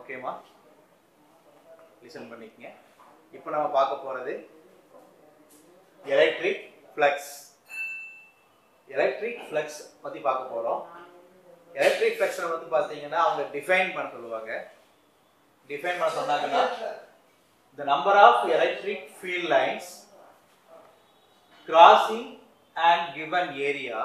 ஓகேமா லிசன் பண்ணிக்கங்க இப்போ நம்ம பார்க்க போகிறது எலக்ட்ரிக் ஃப்ளக்ஸ் எலக்ட்ரிக் ஃப்ளக்ஸ் பற்றி பார்க்க போகிறோம் எலக்ட்ரிக் ஃப்ளக்ஸை வந்து பார்த்தீங்கன்னா அவங்க டிஃபைன் பண்ண சொல்லுவாங்க டிஃபைன் பண்ண சொன்னாங்கன்னா the number of electric field lines crossing and given area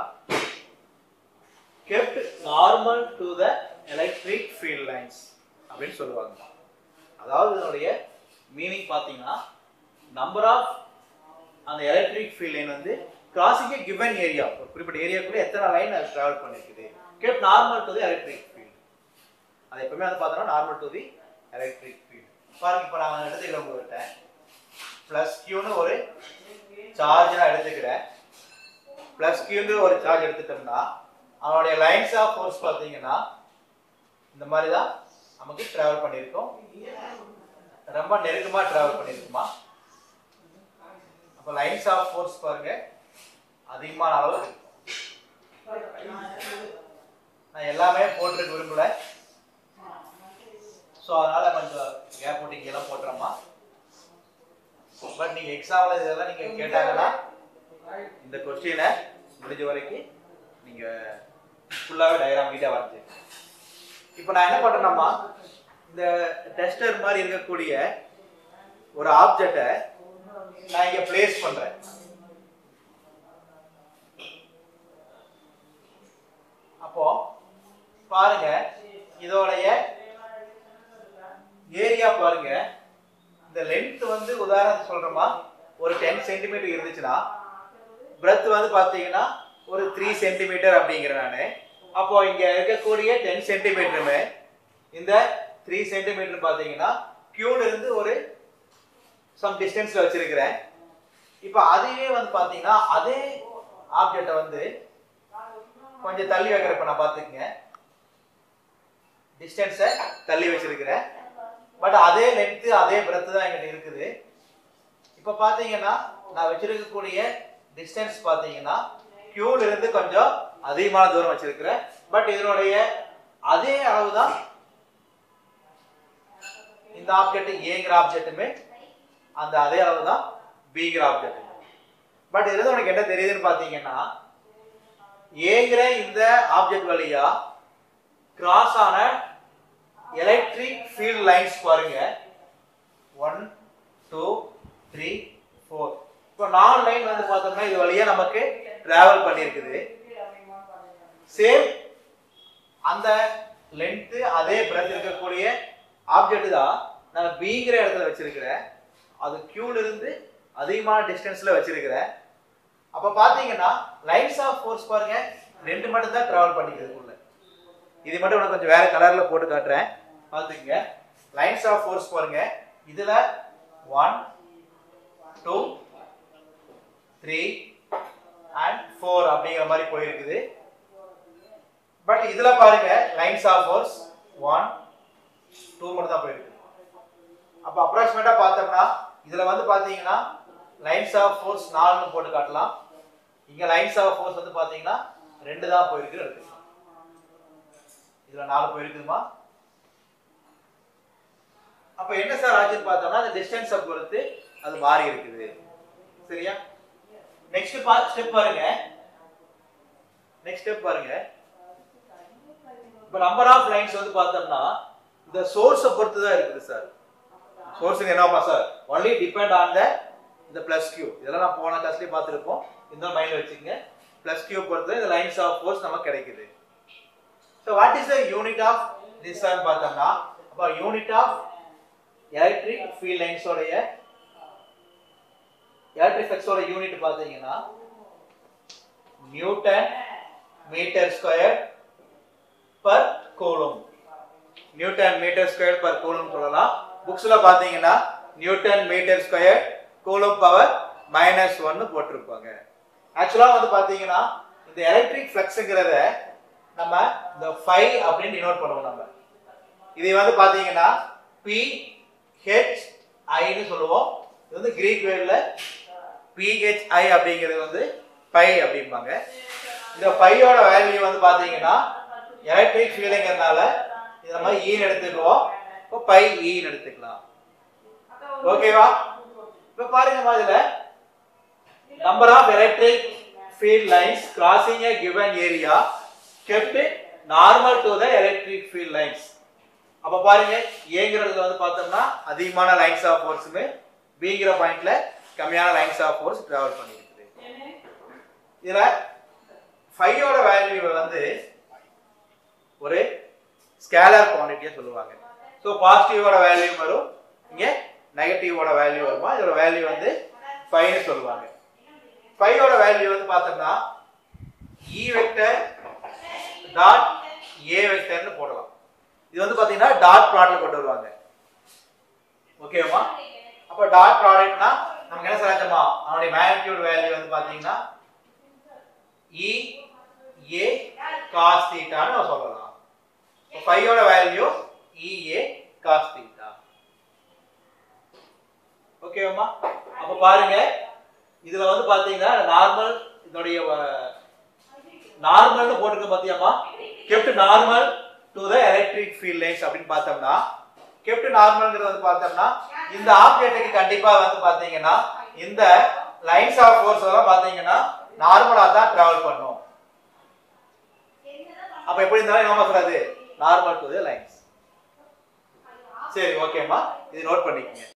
kept normal to the electric field lines அப்படின்னு சொல்லுவாங்க அதாவது இதனுடைய மீனிங் பார்த்தீங்கன்னா நம்பர் ஆஃப் அந்த எலக்ட்ரிக் ஃபீல்ட் லைன் வந்து கிராசிங் கிவன் ஏரியா ஒரு குறிப்பிட்ட ஏரியாக்குள்ள எத்தனை லைன் அது டிராவல் பண்ணிருக்குது kept normal to the electric field அது எப்பவுமே வந்து பார்த்தோம்னா normal to the electric field பாருங்க இப்போ நான் எடுத்துக்கிறேன் உங்கள்கிட்ட ப்ளஸ் கியூன்னு ஒரு சார்ஜ் நான் எடுத்துக்கிறேன் ப்ளஸ் கியூங்கிற ஒரு சார்ஜ் எடுத்துட்டோம்னா அவனுடைய லைன்ஸ் ஆஃப் ஃபோர்ஸ் பார்த்தீங்கன்னா இந்த மாதிரி தான் நமக்கு ட்ராவல் பண்ணியிருக்கோம் ரொம்ப நெருக்கமாக ட்ராவல் பண்ணியிருக்குமா அப்போ லைன்ஸ் ஆஃப் ஃபோர்ஸ் பாருங்க அதிகமான அளவு இருக்கும் நான் எல்லாமே போட்டிருக்க விரும்பல ஸோ அதனால கொஞ்சம் கேப் போட்டிங்க எல்லாம் போட்டுறோமா பட் நீங்க எக்ஸாம்ல இதெல்லாம் நீங்க கேட்டாங்கன்னா இந்த கொஸ்டினை முடிஞ்ச வரைக்கும் நீங்க ஃபுல்லாவே டயக்ராம் நீட்டா வரைஞ்சு இப்போ நான் என்ன பண்றேன்னா இந்த டெஸ்டர் மாதிரி இருக்கக்கூடிய ஒரு ஆப்ஜெக்டை நான் இங்க பிளேஸ் பண்றேன் அப்போ பாருங்க இதோடைய ஏரியா பாருங்க இந்த லென்த் வந்து உதாரணத்துக்கு சொல்றோமா ஒரு டென் சென்டிமீட்டர் இருந்துச்சுன்னா பிரெத் வந்து பாத்தீங்கன்னா ஒரு த்ரீ சென்டிமீட்டர் அப்படிங்கிற நானு அப்போ இங்க இருக்கக்கூடிய டென் சென்டிமீட்டருமே இந்த த்ரீ சென்டிமீட்டர் பாத்தீங்கன்னா கியூல இருந்து ஒரு சம் டிஸ்டன்ஸ்ல வச்சிருக்கிறேன் இப்போ அதுவே வந்து பாத்தீங்கன்னா அதே ஆப்ஜெக்டை வந்து கொஞ்சம் தள்ளி வைக்கிறப்ப நான் பாத்துக்கங்க டிஸ்டன்ஸை தள்ளி வச்சிருக்கிறேன் பட் அதே லென்த்து அதே பிரெத்து தான் எங்கிட்ட இருக்குது இப்போ பார்த்தீங்கன்னா நான் வச்சிருக்கக்கூடிய டிஸ்டன்ஸ் பார்த்தீங்கன்னா கியூல இருந்து கொஞ்சம் அதிகமான தூரம் வச்சிருக்கிறேன் பட் இதனுடைய அதே அளவு தான் இந்த ஆப்ஜெக்ட் ஏங்கிற ஆப்ஜெக்ட்டுமே அந்த அதே அளவு தான் பிங்கிற ஆப்ஜெக்ட் பட் இதுல உனக்கு என்ன தெரியுதுன்னு பார்த்தீங்கன்னா ஏங்கிற இந்த ஆப்ஜெக்ட் வழியா கிராஸ் ஆன எலக்ட்ரிக் ஃபீல்ட் லைன்ஸ் பாருங்க ஒன் டூ த்ரீ ஃபோர் இப்போ நாலு லைன் வந்து பார்த்தோம்னா இது வழியா நமக்கு டிராவல் பண்ணியிருக்குது சேம் அந்த லென்த்து அதே பிரெத் இருக்கக்கூடிய ஆப்ஜெக்ட் தான் நான் பிங்கிற இடத்துல வச்சிருக்கிறேன் அது கியூல இருந்து அதிகமான டிஸ்டன்ஸ்ல வச்சிருக்கிறேன் அப்ப பாத்தீங்கன்னா லைன்ஸ் ஆஃப் ஃபோர்ஸ் பாருங்க ரெண்டு மட்டும் தான் டிராவல் பண்ணிக்கிறது உள்ள இது மட்டும் நான் கொஞ்சம் வேற கலர்ல போட்டு காட்டுறேன் பார்த்துக்கங்க லைன்ஸ் ஆஃப் ஃபோர்ஸ் பாருங்க இதுல one two three and four அப்படிங்கிற மாதிரி போயிருக்குது பட் இதுல பாருங்க lines of force one two மட்டும் தான் போயிருக்கு அப்போ அப்ராக்சிமேட்டா பார்த்தோம்னா இதுல வந்து பாத்தீங்கன்னா லைன்ஸ் ஆஃப் ஃபோர்ஸ் நாலுன்னு போட்டு காட்டலாம் இங்க லைன்ஸ் ஆஃப் ஃபோர்ஸ் வந்து பாத்தீங்கன்னா ரெண்டு தான் போயிருக்கு எடுத்துக்கலாம் இதுல நாலு போயிருக்குதுமா அப்ப என்ன சார் ஆச்சுன்னு பார்த்தோம்னா அந்த டிஸ்டன்ஸை பொறுத்து அது மாறி இருக்குது சரியா நெக்ஸ்ட் ஸ்டெப் பாருங்க நெக்ஸ்ட் ஸ்டெப் பாருங்க இப்ப நம்பர் ஆஃப் லைன்ஸ் வந்து பார்த்தோம்னா இந்த சோர்ஸை பொறுத்து தான் இருக்குது சார் சோர்ஸுங்க என்னப்பா sir only depend on the இந்த பிளஸ் கியூ இதெல்லாம் நான் போன கிளாஸ்லயே பார்த்துருப்போம் இந்த மைண்ட்ல வச்சுக்கங்க பிளஸ் கியூ பொறுத்து இந்த லைன்ஸ் ஆஃப் ஃபோர்ஸ் நமக்கு கிடைக்குது so what is the unit of this பார்த்தோம்னா அப்போ யூனிட் ஆஃப் எலக்ட்ரிக் ஃபீல்ட் லைன்ஸோடைய எலக்ட்ரிக் ஃப்ளக்ஸோட யூனிட் பார்த்தீங்கன்னா newton metre square per coulomb newton metre square per coulomb சொல்லலாம் புக்ஸ்ல பாத்தீங்கன்னா newton metre square coulomb power minus ஒன்னு போட்டிருப்பாங்க ஆக்சுவலா வந்து பாத்தீங்கன்னா இந்த எலக்ட்ரிக் ஃப்ளக்ஸுங்கிறத நம்ம இந்த ஃபை அப்படின்னு டினோட் பண்ணுவோம் நம்ம இது வந்து பாத்தீங்கன்னா பி ஹெச் ஐன்னு சொல்லுவோம் இது வந்து கிரீக் வேர்ட்ல பிஹெச்ஐ அப்படிங்கிறது வந்து பை அப்படிம்பாங்க இந்த பையோட வேல்யூ வந்து பாத்தீங்கன்னா எலக்ட்ரிக் ஃபீலிங்கிறதுனால இந்த மாதிரி ஈன்னு எடுத்துக்குவோம் இப்போ பை ஈன்னு எடுத்துக்கலாம் ஓகேவா இப்போ பாருங்கம்மா இதுல number of electric field lines crossing a given area kept normal to the electric field lines அப்ப பாருங்க ஏங்கிறதுல வந்து பார்த்தோம்னா அதிகமான லைன்ஸ் ஆஃப் ஃபோர்ஸுமே பிங்கிற பாயிண்ட்ல கம்மியான லைன்ஸ் ஆஃப் ஃபோர்ஸ் டிராவல் பண்ணிருக்குது இதுல ஃபையோட வேல்யூ வந்து ஒரு ஸ்கேலர் குவான்டிட்டியா சொல்லுவாங்க ஸோ பாசிட்டிவோட வேல்யூ வரும் இங்க நெகட்டிவோட வேல்யூ வருமா இதோட வேல்யூ வந்து ஃபைவ்னு சொல்லுவாங்க ஃபைவோட வேல்யூ வந்து பார்த்தோம்னா இ வெக்டர் டாட் ஏ வெக்டர்னு போடலாம் இது வந்து பாத்தீங்கன்னா டாட் ப்ராடக்ட் கொண்டு வருவாங்க ஓகேவா அப்ப டாட் ப்ராடக்ட்னா நமக்கு என்ன சொல்லாச்சமா அவனுடைய மேக்னிடியூட் வேல்யூ வந்து பாத்தீங்கன்னா இ ஏ காஸ் தீட்டான்னு நம்ம சொல்லலாம் ஃபைவோட value E A cos theta ஓகேவாம்மா அப்ப பாருங்க இதுல வந்து பாத்தீங்கன்னா நார்மல் இதோடைய நார்மல்னு போட்டுருக்க பாத்தியாமா kept normal to the electric field lines அப்படின்னு பார்த்தோம்னா கெப்ட் நார்மல்ங்கிறது வந்து பார்த்தோம்னா இந்த ஆப்ஜெக்ட்டுக்கு கண்டிப்பா வந்து பாத்தீங்கன்னா இந்த லைன்ஸ் ஆஃப் ஃபோர்ஸ் எல்லாம் பாத்தீங்கன்னா நார்மலா தான் டிராவல் பண்ணும் அப்ப எப்படி இருந்தாலும் என்ன சொல்றது நார்மல் டு த லைன்ஸ் சரி ஓகேம்மா இது நோட் பண்ணிக்கங்க